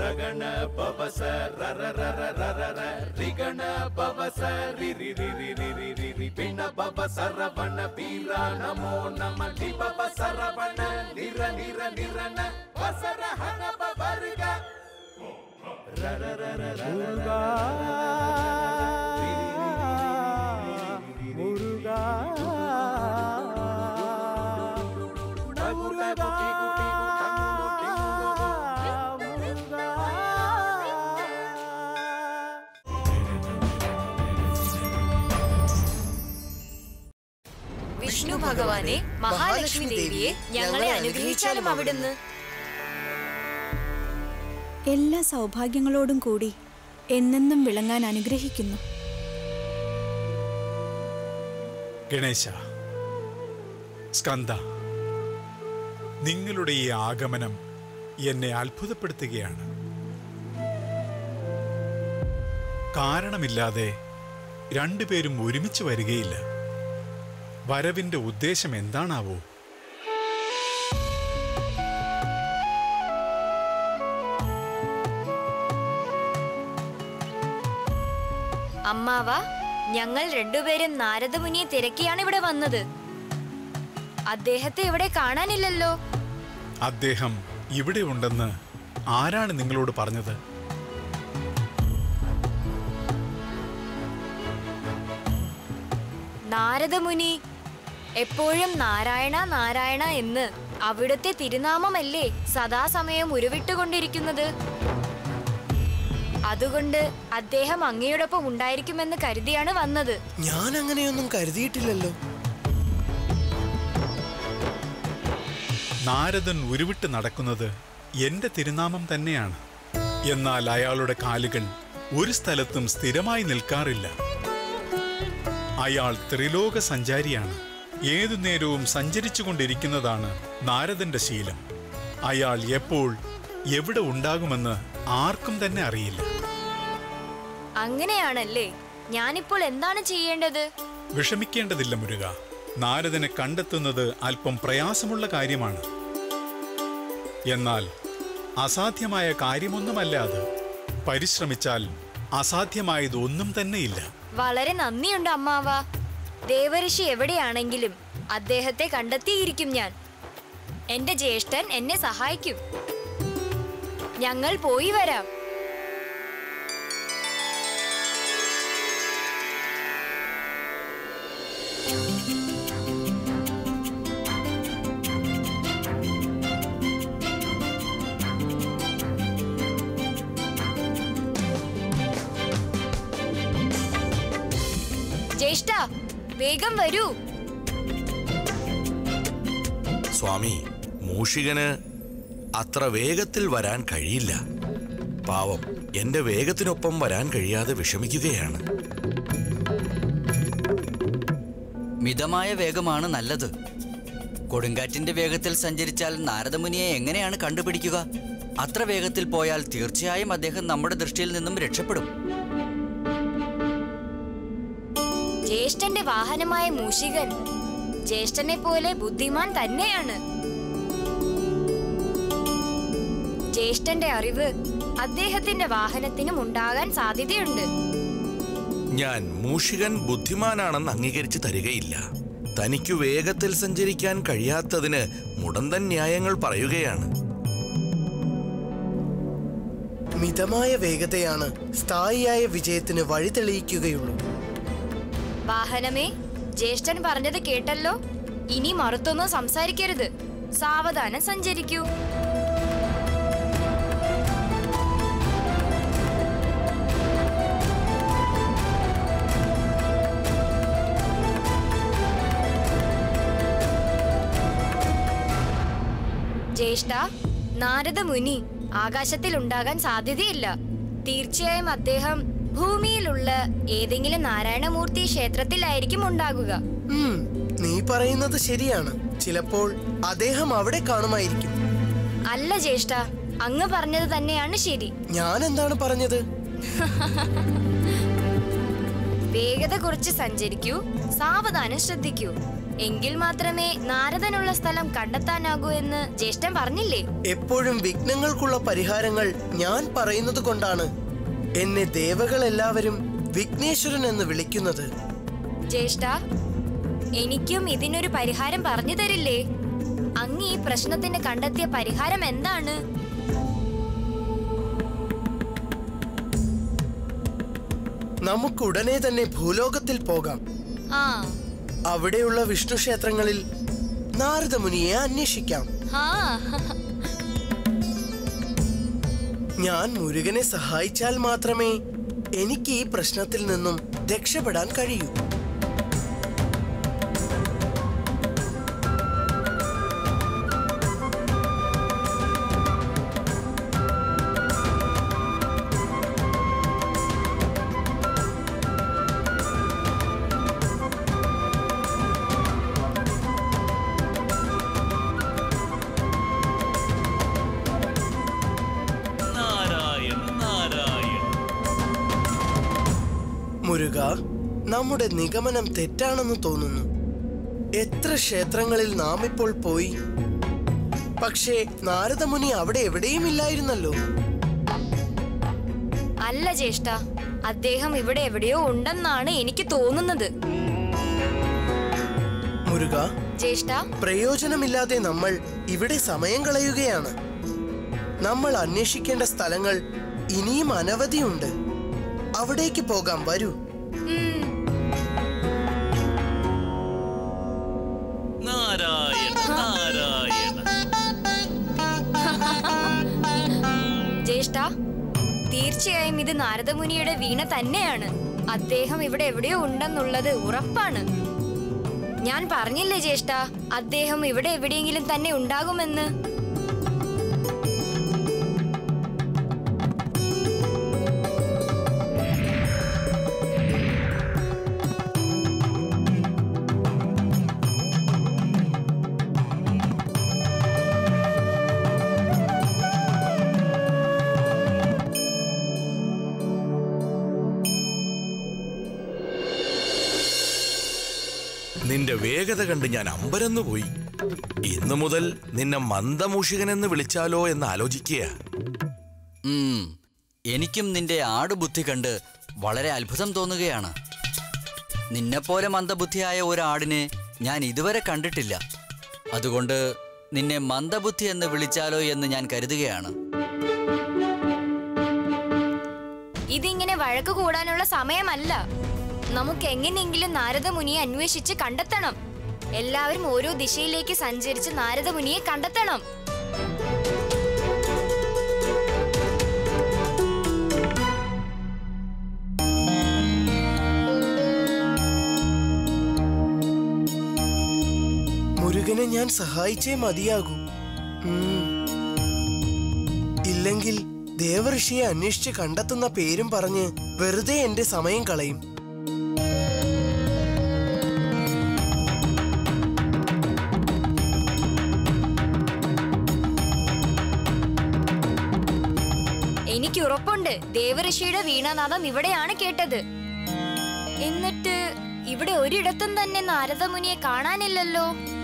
ರಗಣ ಪವಸ ರರ ರರ ರರ ರ ರಿಗಣ ಪವಸ ರಿ ರಿ ರಿ ರಿ ರಿ ರಿ ರಿ ರಿ ಪಿಣ ಪವ ಸರವಣ ವೀರ ನಮೋ ನಮ ಲಿ ಪವ ಸರವಣ ನಿರ ನಿರ ನಿರನ ವಸರ ಹನ ಪವರ್ಗ ರ ರ ರ ರ ರ ರ മുരുകാ വിഷ്ണു ഭഗവാനെ മഹാലക്ഷ്മി ദേവിയെ ഞങ്ങളെ അനുഗ്രഹിച്ചാലും അവിടുന്ന് എല്ലാ സൗഭാഗ്യങ്ങളോടും കൂടി എന്നെന്നും വിളങ്ങാൻ അനുഗ്രഹിക്കുന്നു ഗണേശ സ്കന്ദ നിങ്ങളുടെ ഈ ആഗമനം എന്നെ അത്ഭുതപ്പെടുത്തുകയാണ് കാരണമില്ലാതെ രണ്ടുപേരും ഒരുമിച്ച് വരികയില്ല വരവിന്റെ ഉദ്ദേശം എന്താണാവോ അമ്മാവ ഞങ്ങൾ രണ്ടുപേരും നാരദമുനിയെ തിരക്കിയാണ് ഇവിടെ വന്നത് അദ്ദേഹത്തെ ഇവിടെ കാണാനില്ലല്ലോ അദ്ദേഹം ഇവിടെ ഉണ്ടെന്ന് ആരാണ് നിങ്ങളോട് പറഞ്ഞത് നാരദമുനി എപ്പോഴും നാരായണ നാരായണ എന്ന് അവിടുത്തെ തിരുനാമമല്ലേ സദാസമയം ഉരുവിട്ടുകൊണ്ടിരിക്കുന്നത് അതുകൊണ്ട് അദ്ദേഹം അങ്ങയോടൊപ്പം ഉണ്ടായിരിക്കുമെന്ന് കരുതിയാണ് വന്നത് ഞാൻ അങ്ങനെയൊന്നും കരുതിയിട്ടില്ലല്ലോ നാരദൻ ഉരുവിട്ട് നടക്കുന്നത് എന്റെ തിരുനാമം തന്നെയാണ് എന്നാൽ അയാളുടെ കാലുകൾ ഒരു സ്ഥലത്തും സ്ഥിരമായി നിൽക്കാറില്ല അയാൾ ത്രിലോക സഞ്ചാരിയാണ് ഏതു നേരവും സഞ്ചരിച്ചുകൊണ്ടിരിക്കുന്നതാണ് നാരദന്റെ ശീലം അയാൾ എപ്പോൾ എവിടെ ഉണ്ടാകുമെന്ന് ആർക്കും തന്നെ അറിയില്ല അങ്ങനെയാണല്ലേ ഞാനിപ്പോൾ എന്താണ് ചെയ്യേണ്ടത് വിഷമിക്കേണ്ടതില്ല മുരുക നാരദനെ കണ്ടെത്തുന്നത് അല്പം പ്രയാസമുള്ള കാര്യമാണ് എന്നാൽ അസാധ്യമായ കാര്യമൊന്നുമല്ല അത് പരിശ്രമിച്ചാൽ അസാധ്യമായത് ഒന്നും തന്നെയില്ല വളരെ നന്ദിയുണ്ട് അമ്മാവ ദേവഋഷി എവിടെയാണെങ്കിലും അദ്ദേഹത്തെ കണ്ടെത്തിയിരിക്കും ഞാൻ എന്റെ ജ്യേഷ്ഠൻ എന്നെ സഹായിക്കും ഞങ്ങൾ പോയി വരാം ജ്യേഷ്ഠ വേഗം വരൂ സ്വാമി മൂഷികന് അത്ര വേഗത്തിൽ വരാൻ കഴിയില്ല പാവം എന്റെ വേഗത്തിനൊപ്പം വരാൻ കഴിയാതെ വിഷമിക്കുകയാണ് മിതമായ വേഗമാണ് നല്ലത് കൊടുങ്കാറ്റിന്റെ വേഗത്തിൽ സഞ്ചരിച്ചാൽ നാരദമുനിയെ എങ്ങനെയാണ് കണ്ടുപിടിക്കുക അത്ര വേഗത്തിൽ പോയാൽ തീർച്ചയായും അദ്ദേഹം നമ്മുടെ ദൃഷ്ടിയിൽ നിന്നും രക്ഷപ്പെടും ജ്യേഷ്ഠന്റെ വാഹനമായ മൂഷികൻ ജ്യേഷ്ഠനെ പോലെ ബുദ്ധിമാൻ തന്നെയാണ് ജ്യേഷ്ഠന്റെ അറിവ് അദ്ദേഹത്തിന്റെ വാഹനത്തിനും ഉണ്ടാകാൻ സാധ്യതയുണ്ട് ഞാൻ മൂഷികൻ ബുദ്ധിമാനാണെന്ന് അംഗീകരിച്ച് തരികയില്ല തനിക്കു വേഗത്തിൽ സഞ്ചരിക്കാൻ കഴിയാത്തതിന് മുടന്തൻ ന്യായങ്ങൾ പറയുകയാണ് മിതമായ വേഗതയാണ് സ്ഥായിയായ വിജയത്തിന് വഴി തെളിയിക്കുകയുള്ളൂ വാഹനമേ ജ്യേഷ്ഠൻ പറഞ്ഞത് കേട്ടല്ലോ ഇനി മറുത്തൊന്നും സംസാരിക്കരുത് സാവധാനം സഞ്ചരിക്കൂ ജ്യേഷ്ഠ നാരദ മുനി ആകാശത്തിൽ ഉണ്ടാകാൻ സാധ്യതയില്ല തീർച്ചയായും അദ്ദേഹം ഭൂമിയിലുള്ള ഏതെങ്കിലും നാരായണമൂർത്തി ക്ഷേത്രത്തിലായിരിക്കും ഉണ്ടാകുക ഉം, നീ പറയുന്നത് ശരിയാണ് ചിലപ്പോൾ അദ്ദേഹം അവിടെ കാണുമായിരിക്കും അല്ല ജ്യേഷ്ഠ അങ്ങ് പറഞ്ഞത് തന്നെയാണ് ശരി ഞാൻ എന്താണ് പറഞ്ഞത് വേഗത കുറച്ച് സഞ്ചരിക്കൂ സാവധാനം ശ്രദ്ധിക്കൂ എങ്കിൽ മാത്രമേ നാരദനുള്ള സ്ഥലം കണ്ടെത്താനാകൂ എന്ന് ജ്യേഷ്ഠൻ പറഞ്ഞില്ലേ എപ്പോഴും വിഘ്നങ്ങൾക്കുള്ള പരിഹാരങ്ങൾ ഞാൻ പറയുന്നത് കൊണ്ടാണ് എന്നെ ദേവകൾ എല്ലാവരും വിഘ്നേശ്വരൻ എന്ന് വിളിക്കുന്നത് ജ്യേഷ്ഠ എനിക്കും ഇതിനൊരു പരിഹാരം പറഞ്ഞു തരില്ലേ അങ്ങ് ഈ പ്രശ്നത്തിന് കണ്ടെത്തിയ പരിഹാരം എന്താണ് നമുക്ക് ഉടനെ തന്നെ ഭൂലോകത്തിൽ പോകാം ആ അവിടെയുള്ള വിഷ്ണു ക്ഷേത്രങ്ങളിൽ നാരദമുനിയെ അന്വേഷിക്കാം ഹാ ഞാൻ മുരുകനെ സഹായിച്ചാൽ മാത്രമേ എനിക്ക് ഈ പ്രശ്നത്തിൽ നിന്നും രക്ഷപ്പെടാൻ കഴിയൂ നാരായണ നാരായണ മുരുക നമ്മുടെ നിഗമനം തെറ്റാണെന്ന് തോന്നുന്നു എത്ര ക്ഷേത്രങ്ങളിൽ നാം ഇപ്പോൾ പോയി പക്ഷേ നാരദമുനി അവിടെ എവിടെയും ഇല്ലായിരുന്നല്ലോ അല്ല ജ്യേഷ്ഠ അദ്ദേഹം ഇവിടെ എവിടെയോ ഉണ്ടെന്നാണ് എനിക്ക് തോന്നുന്നത് മുരുക ജ്യേഷ്ഠ പ്രയോജനമില്ലാതെ നമ്മൾ ഇവിടെ സമയം കളയുകയാണ് നമ്മൾ അന്വേഷിക്കേണ്ട സ്ഥലങ്ങൾ ഇനിയും അനവധിയുണ്ട് അവിടേക്ക് പോകാം വരൂ ഉം, നാരായണ നാരായണ ജ്യേഷ്ഠ തീർച്ചയായും ഇത് നാരദമുനിയുടെ വീണ തന്നെയാണ് അദ്ദേഹം ഇവിടെ എവിടെയോ ഉണ്ടെന്നുള്ളത് ഉറപ്പാണ് ഞാൻ പറഞ്ഞില്ലേ ജ്യേഷ്ഠ അദ്ദേഹം ഇവിടെ എവിടെയെങ്കിലും തന്നെ ഉണ്ടാകുമെന്ന് നിന്റെ വേഗത കണ്ട് ഞാൻ അമ്പരന്നു പോയി ഇന്നു മുതൽ നിന്നെ മന്ദമൂഷികനെന്ന് വിളിച്ചാലോ എന്ന് ആലോചിക്കുക ഉം, എനിക്കും നിന്റെ ആടുബുദ്ധി കണ്ട് വളരെ അത്ഭുതം തോന്നുകയാണ് നിന്നെപ്പോലെ മന്ദബുദ്ധിയായ ഒരാടിനെ ഞാൻ ഇതുവരെ കണ്ടിട്ടില്ല അതുകൊണ്ട് നിന്നെ മന്ദബുദ്ധി എന്ന് വിളിച്ചാലോ എന്ന് ഞാൻ കരുതുകയാണ് ഇതിങ്ങനെ വഴക്ക് കൂടാനുള്ള സമയമല്ല നമുക്ക് എങ്ങനെയെങ്കിലും നാരദമുനിയെ അന്വേഷിച്ച് കണ്ടെത്തണം എല്ലാവരും ഓരോ ദിശയിലേക്ക് സഞ്ചരിച്ച് നാരദമുനിയെ കണ്ടെത്തണം മുരുകനെ ഞാൻ സഹായിച്ചേ മതിയാകൂ ഉം. ഇല്ലെങ്കിൽ ദേവഋഷിയെ അന്വേഷിച്ച് കണ്ടെത്തുന്ന പേരും പറഞ്ഞ് വെറുതെ എന്റെ സമയം കളയും എനിക്ക് ഉറപ്പുണ്ട് ദേവഋഷിയുടെ വീണാനാദം ഇവിടെയാണ് കേട്ടത് എന്നിട്ട് ഇവിടെ ഒരിടത്തും തന്നെ നാരദമുനിയെ കാണാനില്ലല്ലോ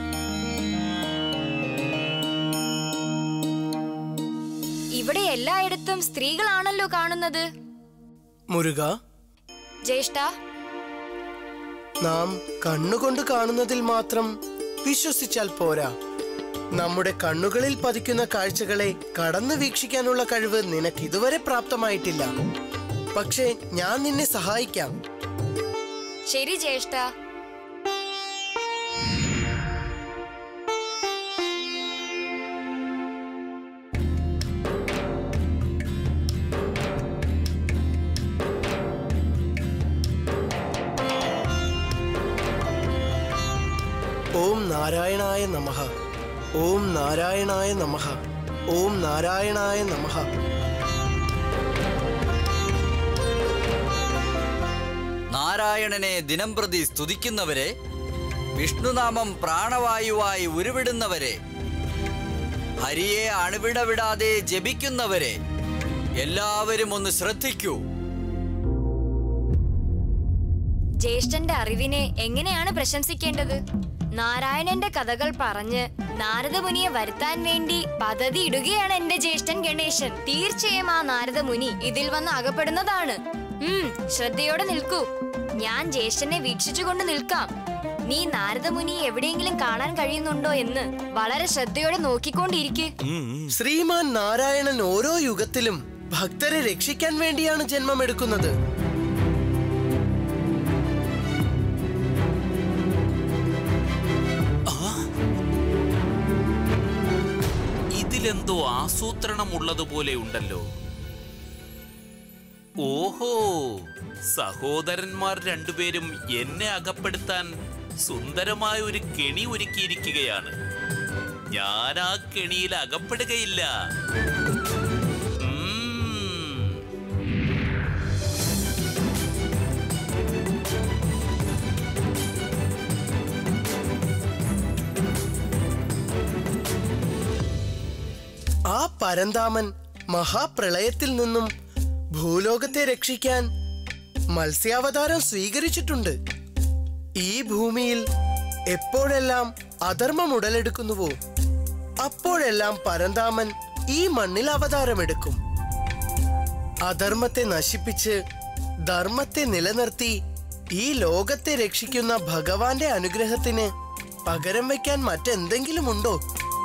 ഇവിടെ എല്ലായിടത്തും സ്ത്രീകളാണല്ലോ കാണുന്നത് മുരുക ജ്യേഷ്ഠ നാം കണ്ണുകൊണ്ട് കാണുന്നതിൽ മാത്രം വിശ്വസിച്ചാൽ പോരാ നമ്മുടെ കണ്ണുകളിൽ പതിക്കുന്ന കാഴ്ചകളെ കടന്നു വീക്ഷിക്കാനുള്ള കഴിവ് നിനക്ക് ഇതുവരെ പ്രാപ്തമായിട്ടില്ല പക്ഷേ ഞാൻ നിന്നെ സഹായിക്കാം ശരി ജ്യേഷ്ഠ ഓം നാരായണായ നമഃ ഓം നാരായണായ നമഃ ഓം നാരായണായ നമഃ നാരായണനെ ദിനംപ്രതി സ്തുതിക്കുന്നവരെ വിഷ്ണുനാമം പ്രാണവായുവായി ഉരുവിടുന്നവരെ ഹരിയെ അണുവിടവിടാതെ ജപിക്കുന്നവരെ എല്ലാവരും ഒന്ന് ശ്രദ്ധിക്കൂ ജ്യേഷ്ഠന്റെ അറിവിനെ എങ്ങനെയാണ് പ്രശംസിക്കേണ്ടത് നാരായണന്റെ കഥകൾ പറഞ്ഞ് നാരദമുനിയെ വരുത്താൻ വേണ്ടി പദ്ധതി ഇടുകയാണ് എന്റെ ജ്യേഷ്ഠൻ ഗണേശൻ തീർച്ചയായും ആ നാരദമുനി ഇതിൽ വന്ന് അകപ്പെടുന്നതാണ് ഉം ശ്രദ്ധയോടെ നിൽക്കൂ ഞാൻ ജ്യേഷ്ഠനെ വീക്ഷിച്ചുകൊണ്ട് നിൽക്കാം നീ നാരദമുനി എവിടെയെങ്കിലും കാണാൻ കഴിയുന്നുണ്ടോ എന്ന് വളരെ ശ്രദ്ധയോടെ നോക്കിക്കൊണ്ടിരിക്കെ ശ്രീമാൻ നാരായണൻ ഓരോ യുഗത്തിലും ഭക്തരെ രക്ഷിക്കാൻ വേണ്ടിയാണ് ജന്മമെടുക്കുന്നത് ഇതിലെന്തോ ആസൂത്രണമുള്ളതുപോലെ ഉണ്ടല്ലോ ഓഹോ സഹോദരന്മാർ രണ്ടുപേരും എന്നെ അകപ്പെടുത്താൻ സുന്ദരമായ ഒരു കെണി ഒരുക്കിയിരിക്കുകയാണ് ഞാൻ ആ കെണിയിൽ അകപ്പെടുകയില്ല ഉം. ആ പരന്താമൻ മഹാപ്രളയത്തിൽ നിന്നും ഭൂലോകത്തെ രക്ഷിക്കാൻ മത്സ്യാവതാരം സ്വീകരിച്ചിട്ടുണ്ട് ഈ ഭൂമിയിൽ എപ്പോഴെല്ലാം അധർമ്മം ഉടലെടുക്കുന്നുവോ അപ്പോഴെല്ലാം പരന്താമൻ ഈ മണ്ണിൽ അവതാരമെടുക്കും അധർമ്മത്തെ നശിപ്പിച്ച് ധർമ്മത്തെ നിലനിർത്തി ഈ ലോകത്തെ രക്ഷിക്കുന്ന ഭഗവാന്റെ അനുഗ്രഹത്തിന് പകരം വയ്ക്കാൻ മറ്റെന്തെങ്കിലും ഉണ്ടോ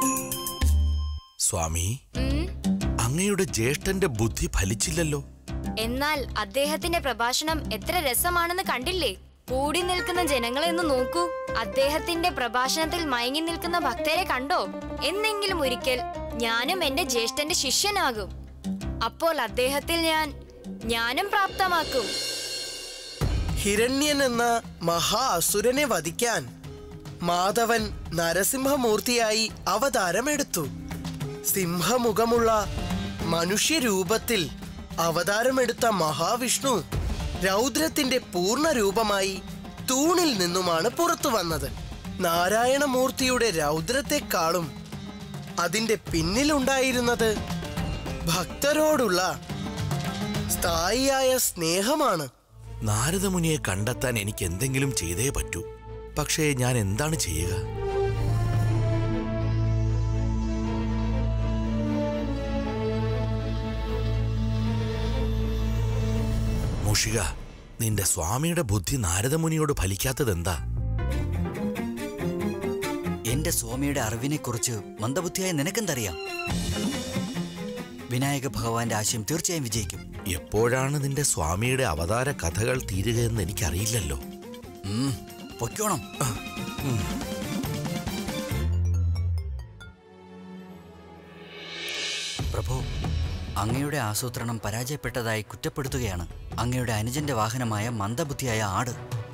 സ്വാമി ഉം അങ്ങയുടെ ജ്യേഷ്ഠന്റെ ബുദ്ധി ഫലിച്ചില്ലല്ലോ എന്നാൽ അദ്ദേഹത്തിന്റെ പ്രഭാഷണം എത്ര രസമാണെന്ന് കണ്ടില്ലേ കൂടി നിൽക്കുന്ന ജനങ്ങളെ ഒന്ന് നോക്കൂ അദ്ദേഹത്തിന്റെ പ്രഭാഷണത്തിൽ മയങ്ങി നിൽക്കുന്ന ഭക്തരെ കണ്ടോ എന്നെങ്കിലും ഒരിക്കൽ ഞാനും എന്റെ ജ്യേഷ്ഠന്റെ ശിഷ്യനാകും അപ്പോൾ അദ്ദേഹത്തിൽ ഞാൻ ഞാനും പ്രാപ്തമാക്കും ഹിരണ്യൻ എന്ന മഹാ അസുരനെ വധിക്കാൻ മാധവൻ നരസിംഹമൂർത്തിയായി അവതാരമെടുത്തു സിംഹമുഖമുള്ള മനുഷ്യരൂപത്തിൽ അവതാരമെടുത്ത മഹാവിഷ്ണു രൗദ്രത്തിന്റെ പൂർണ്ണ രൂപമായി തൂണിൽ നിന്നുമാണ് പുറത്തു വന്നത് നാരായണമൂർത്തിയുടെ രൗദ്രത്തെക്കാളും അതിന്റെ പിന്നിലുണ്ടായിരുന്നത് ഭക്തരോടുള്ള സ്ഥായിയായ സ്നേഹമാണ് നാരദമുനിയെ കണ്ടെത്താൻ എനിക്ക് എന്തെങ്കിലും ചെയ്തേ പറ്റൂ പക്ഷേ ഞാൻ എന്താണ് ചെയ്യുക മുഷിക നിന്റെ സ്വാമിയുടെ ബുദ്ധി നാരദമുനിയോട് ഫലിക്കാത്തതെന്താ എന്റെ സ്വാമിയുടെ അറിവിനെക്കുറിച്ച് മന്ദബുദ്ധിയായ നിനക്കെന്തറിയാം വിനായക ഭഗവാന്റെ ആശയം തീർച്ചയായും വിജയിക്കും എപ്പോഴാണ് നിന്റെ സ്വാമിയുടെ അവതാര കഥകൾ തീരുകയെന്ന് എനിക്കറിയില്ലല്ലോ ഉം, പൊയ്ക്കോണം പ്രഭു അങ്ങയുടെ ആസൂത്രണം പരാജയപ്പെട്ടതായി കുറ്റപ്പെടുത്തുകയാണ് അങ്ങയുടെ അനുജന്റെ വാഹനമായ മന്ദബുദ്ധിയായ ആട്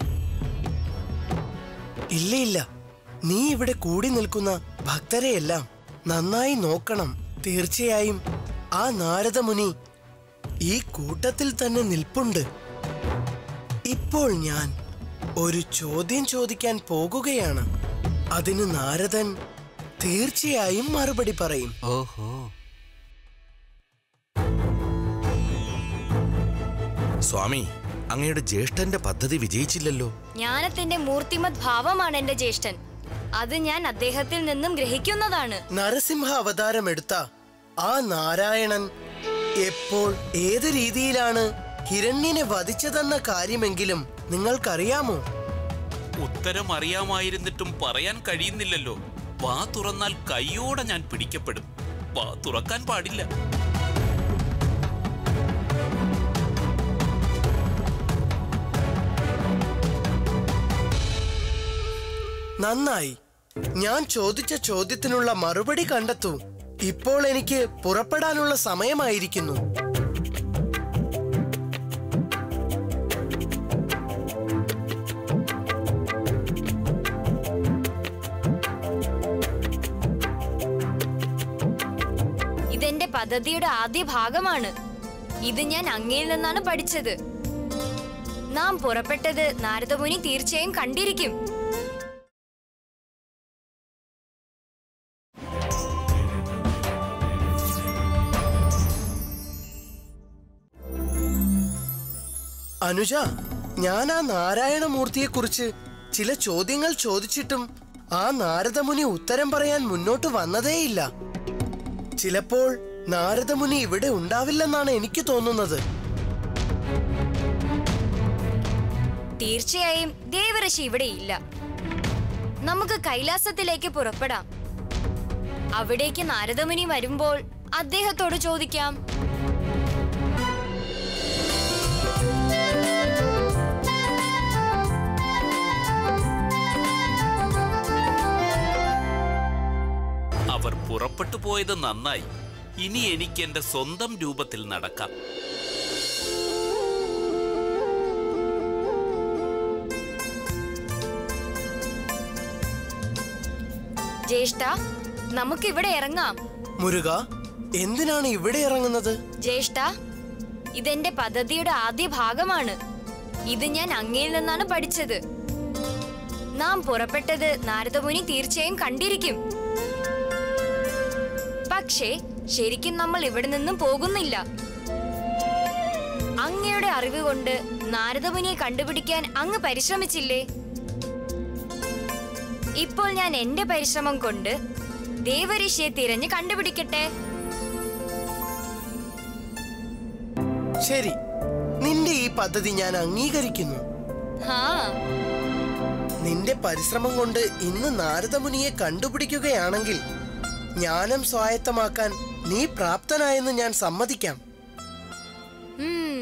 ഇല്ല ഇല്ല നീ ഇവിടെ കൂടി നിൽക്കുന്ന ഭക്തരെയെല്ലാം നന്നായി നോക്കണം തീർച്ചയായും ആ നാരദമുനി ഈ കൂട്ടത്തിൽ തന്നെ നിൽപ്പുണ്ട് ഇപ്പോൾ ഞാൻ ഒരു ചോദ്യം ചോദിക്കാൻ പോകുകയാണ് അതിന് നാരദൻ തീർച്ചയായും മറുപടി പറയും ഓഹോ സ്വാമി അങ്ങയുടെ ജ്യേഷ്ഠന്റെ പദ്ധതി വിജയിച്ചില്ലല്ലോ ജ്ഞാനത്തിന്റെ മൂർത്തിമത് ഭാവമാണ് എന്റെ ജ്യേഷ്ഠൻ അത് ഞാൻ അദ്ദേഹത്തിൽ നിന്നും ഗ്രഹിക്കുന്നതാണ് നരസിംഹ അവതാരമെടുത്ത ആ നാരായണൻ എപ്പോൾ ഏത് രീതിയിലാണ് ഹിരണ്യനെ വധിച്ചതെന്ന കാര്യമെങ്കിലും നിങ്ങൾക്കറിയാമോ ഉത്തരം അറിയാമായിരുന്നിട്ടും പറയാൻ കഴിയുന്നില്ലല്ലോ വാ തുറന്നാൽ കൈയോടെ ഞാൻ പിടിക്കപ്പെടും വാ തുറക്കാൻ പാടില്ല നന്നായി ഞാൻ ചോദിച്ച ചോദ്യത്തിനുള്ള മറുപടി കണ്ടെത്തൂ ഇപ്പോൾ എനിക്ക് പുറപ്പെടാനുള്ള സമയമായിരിക്കുന്നു ഇതെന്റെ പദ്ധതിയുടെ ആദ്യ ഭാഗമാണ് ഇത് ഞാൻ അങ്ങയിൽ നിന്നാണ് പഠിച്ചത് നാം പുറപ്പെട്ടത് നാരദമുനി തീർച്ചയായും കണ്ടിരിക്കും അനുജ ഞാൻ ആ നാരായണമൂർത്തിയെക്കുറിച്ച് ചില ചോദ്യങ്ങൾ ചോദിച്ചിട്ടും ആ നാരദമുനി ഉത്തരം പറയാൻ മുന്നോട്ട് വന്നതേയില്ല ചിലപ്പോൾ നാരദമുനി ഇവിടെ ഉണ്ടാവില്ലെന്നാണ് എനിക്ക് തോന്നുന്നത് തീർച്ചയായും ദേവഋഷി ഇവിടെ ഇല്ല നമുക്ക് കൈലാസത്തിലേക്ക് പുറപ്പെടാം അവിടേക്ക് നാരദമുനി വരുമ്പോൾ അദ്ദേഹത്തോട് ചോദിക്കാം അവർ പുറപ്പെട്ടു പോയത് നന്നായി ഇനി എനിക്ക് എന്റെ സ്വന്തം രൂപത്തിൽ നടക്കാം ജ്യേഷ്ഠ നമുക്കിവിടെ ഇറങ്ങാം മുരുക എന്തിനാണ് ഇവിടെ ഇറങ്ങുന്നത് ജ്യേഷ്ഠ ഇതെന്റെ പദ്ധതിയുടെ ആദ്യ ഭാഗമാണ് ഇത് ഞാൻ അങ്ങയിൽ നിന്നാണ് പഠിച്ചത് നാം പുറപ്പെട്ടത് നാരദമുനി തീർച്ചയായും കണ്ടിരിക്കും പക്ഷേ ശരിക്കും നമ്മൾ ഇവിടെ നിന്നും പോകുന്നില്ല അങ്ങയുടെ അറിവ് കൊണ്ട് നാരദമുനിയെ കണ്ടുപിടിക്കാൻ അങ്ങ് പരിശ്രമിച്ചില്ലേ ഇപ്പോൾ ഞാൻ എന്റെ പരിശ്രമം കൊണ്ട് ദേവഋഷിയെ തിരഞ്ഞ് കണ്ടുപിടിക്കട്ടെ ശരി നിന്റെ ഈ പദ്ധതി ഞാൻ അംഗീകരിക്കുന്നു ഹാ നിന്റെ പരിശ്രമം കൊണ്ട് ഇന്ന് നാരദമുനിയെ കണ്ടുപിടിക്കുകയാണെങ്കിൽ ജ്ഞാനം സ്വായത്തമാക്കാൻ നീ പ്രാപ്തനായെന്ന് ഞാൻ സമ്മതിക്കാം ഉം.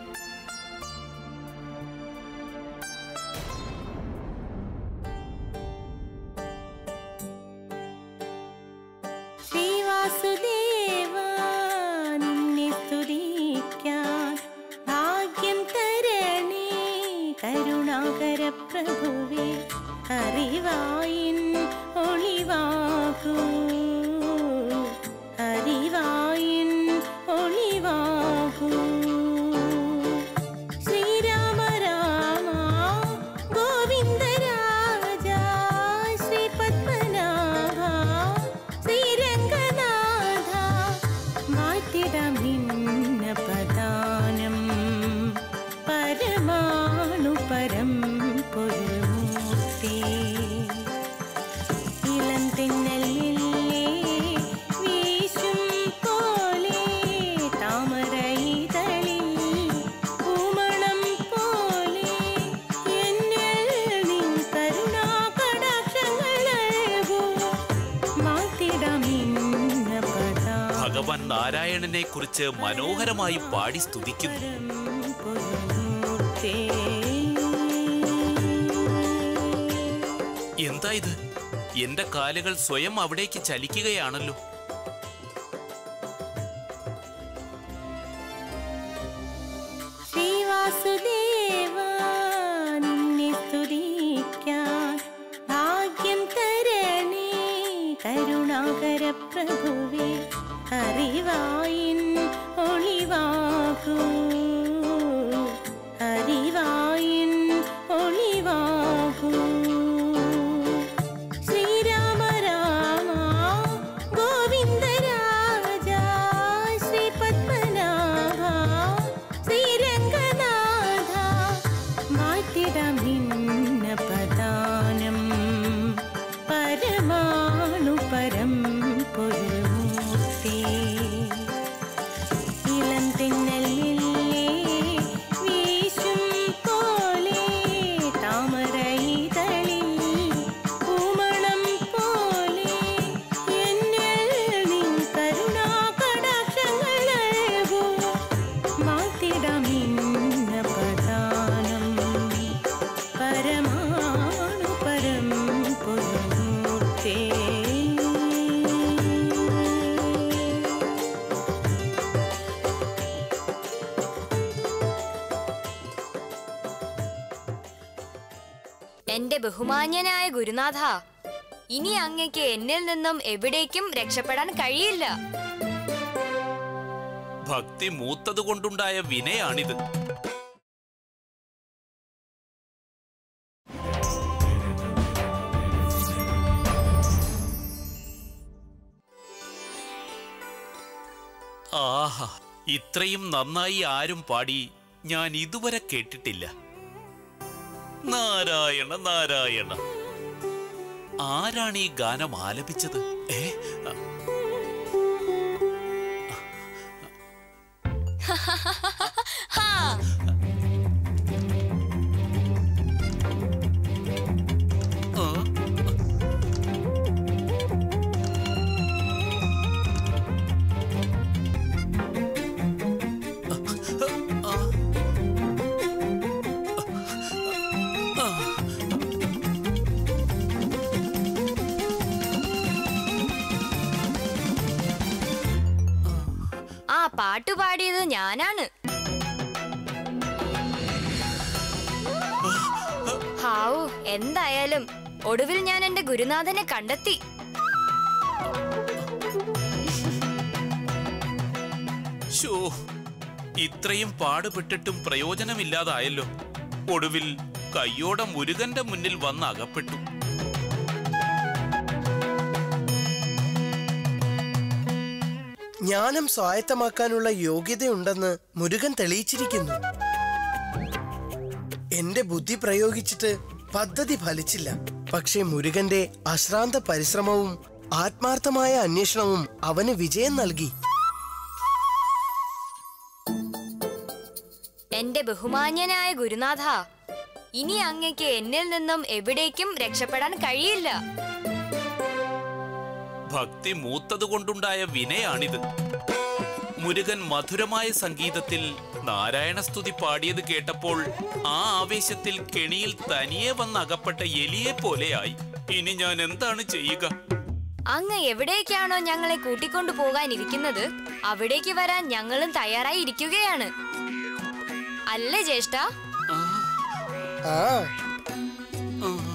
ശ്രീവാസുദേവാ നിന്നെ സ്തുതിക്കാൻ ഭാഗ്യം തരണേ കരുണാകര പ്രഭുവേ അറിവായിൻ ഒളിവാകൂ അറിവായിൻ ഒളിവാകൂ ശ്രീരാമ രാമ ഗോവിന്ദ രാജ ശ്രീ പത്മനാഭ ശ്രീരംഗനാഥ മാറ്റിടം ഭിന്ന പദാനം പരമാണു പരം പൊരുമൂർത്തി ഇളം തെന്നലില്ലേ വീശും പോലെ താമരയിതളിൽ പൂമണം പോലെ എന്നിൽ നിൻ കരുണാകടാക്ഷങ്ങൾ നൽകൂ മാറ്റിടമിന്ന പദാ ഭഗവാൻ നാരായണനെ കുറിച്ച് മനോഹരമായി പാടി സ്തുതിക്കുന്നു പൊരുമൂർത്തേ എന്താ ഇത് എന്റെ കാലുകൾ സ്വയം അവിടേക്ക് ചലിക്കുകയാണല്ലോ ശ്രീവാസുദേവാ നിന്നെ സ്തുതിക്കാൻ ഭാഗ്യം തരണേ കരുണാകര പ്രഭുവേ അറിവായിൻ ഒളിവാകൂ അറിവായിൻ ഒളിവാകൂ ശ്രീരാമ രാമ ഗോവിന്ദ രാജ ശ്രീ പത്മനാഭ ശ്രീരംഗനാഥ മാറ്റിടം ഭിന്ന പദാനം പരമാണു പരം പൊരുമൂർത്തി ഇളം തെന്നലില്ലേ വീശും പോലെ താമരയിതളിൽ പൂമണം പോലെ എന്നിൽ നിൻ കരുണാകടാക്ഷങ്ങൾ നൽകൂ മാറ്റിടമിന്ന പദാനം പരമാണു പരം പൊരുമൂർത്തേ എന്റെ ബഹുമാന്യനായ ഗുരുനാഥ ഇനി അങ്ങയ്ക്ക് എന്നിൽ നിന്നും എവിടേക്കും രക്ഷപ്പെടാൻ കഴിയില്ല ഭക്തി മൂത്തത് കൊണ്ടുണ്ടായ വിനയാണിത് ആഹാ ഇത്രയും നന്നായി ആരും പാടി ഞാൻ ഇതുവരെ കേട്ടിട്ടില്ല നാരായണ നാരായണ ആരാണ് ഈ ഗാനം ആലപിച്ചത് ഏ ആ, ഹാ ആ, ആ പാട്ടു പാടിയത് ഞാനാണ് ഹാവു എന്തായാലും ഒടുവിൽ ഞാൻ എന്റെ ഗുരുനാഥനെ കണ്ടെത്തി ശോ ഇത്രയും പാടുപെട്ടിട്ടും പ്രയോജനമില്ലാതായല്ലോ ഒടുവിൽ കയ്യോടെ മുരുകന്റെ മുന്നിൽ വന്ന് അകപ്പെട്ടു ജ്ഞാനം സ്വായത്തമാക്കാനുള്ള യോഗ്യതയുണ്ടെന്ന് മുരുകൻ തെളിയിച്ചിരിക്കുന്നു എന്റെ ബുദ്ധി പ്രയോഗിച്ചിട്ട് പദ്ധതി ഫലിച്ചില്ല പക്ഷേ മുരുകന്റെ അശ്രാന്ത പരിശ്രമവും ആത്മാർത്ഥമായ അന്വേഷണവും അവന് വിജയം നൽകി എന്റെ ബഹുമാന്യനായ ഗുരുനാഥ ഇനി അങ്ങയ്ക്ക് എന്നിൽ നിന്നും എവിടേക്കും രക്ഷപ്പെടാൻ കഴിയില്ല ഭക്തി മൂത്തതുകൊണ്ടുണ്ടായ വിനയാണിത് മുരുകൻ മധുരമായ സംഗീതത്തിൽ നാരായണസ്തുതി പാടിയത് കേട്ടപ്പോൾ ആ ആവേശത്തിൽ കെണിയിൽ തനിയെ വന്ന് അകപ്പെട്ട എലിയെ പോലെയായി ഇനി ഞാൻ എന്താണ് ചെയ്യുക അങ്ങ് എവിടേക്കാണോ ഞങ്ങളെ കൂട്ടിക്കൊണ്ടു പോകാനിരിക്കുന്നത് അവിടേക്ക് വരാൻ ഞങ്ങളും തയ്യാറായി ഇരിക്കുകയാണ് അല്ലേ ജ്യേഷ്ഠ ആ ആ,